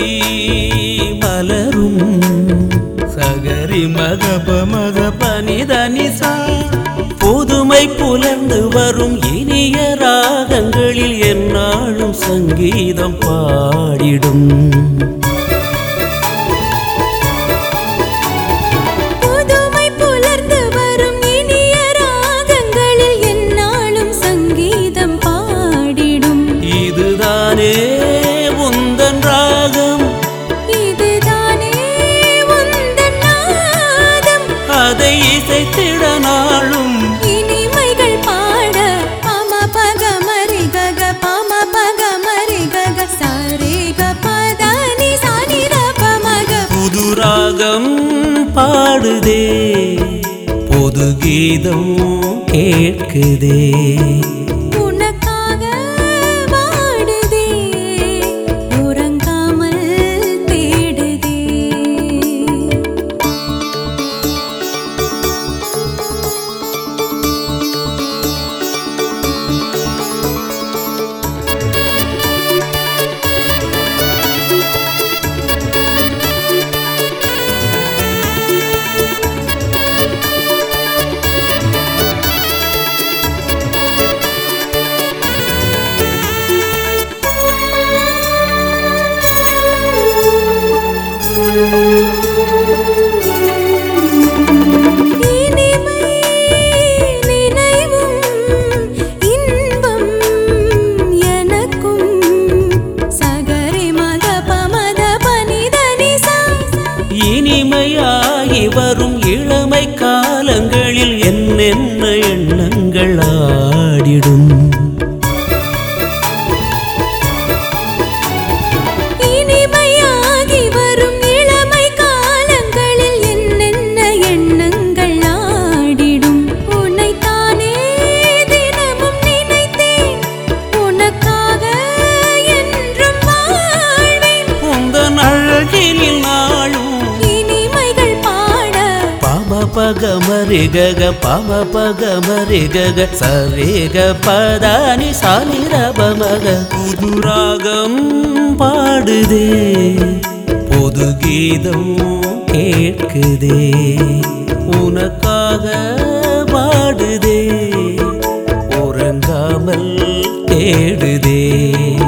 மலரும் சகரி மகப மக பனிதனிசா புதுமை புலர்ந்து வரும் இனிய ராகங்களில் எந்நாளும் சங்கீதம் பாடிடும் புதுமை புலர்ந்து வரும் இனிய ராகங்களில் எந்நாளும் சங்கீதம் பாடிடும் இதுதானே உந்தன் ராகம் இதுதானே உந்தன் நாதம் அதை இசைத்திட நாளும் இனிமைகள் பாட பம பக மரி கக பம பக மரி கக சாரே க பத நி சா நி த ப மக புது ராகம் பாடுதே பொது கீதம் கேட்குதே உனக்காக வாடுதே உறங்காமல் தேடுதே இனிமை நினைவும் இன்பம் எனக்கும் சகரி மக பமத பனித நிசா இனிமையாகி வரும் இளமை காலங்களில் என்னென்ன எண்ணங்கள் ஆடிடும் இனிமையாகி வரும் இளமை காலங்களில் என்னென்ன எண்ணங்கள் ஆடிடும் உன்னைத்தானே தினமும் நினைத்தேன் உனக்காக என்றும் வாழ்வேன் உந்தன் அழகினில் நாளும் இனிமைகள் பாட பம பக மரி கக பம பக மரி கக சரேக பதானி சானி ரபமக புது ராகம் பாடுதே பொது கீதம் கேட்குதே உனக்காக பாடுதே உறங்காமல் தேடுதே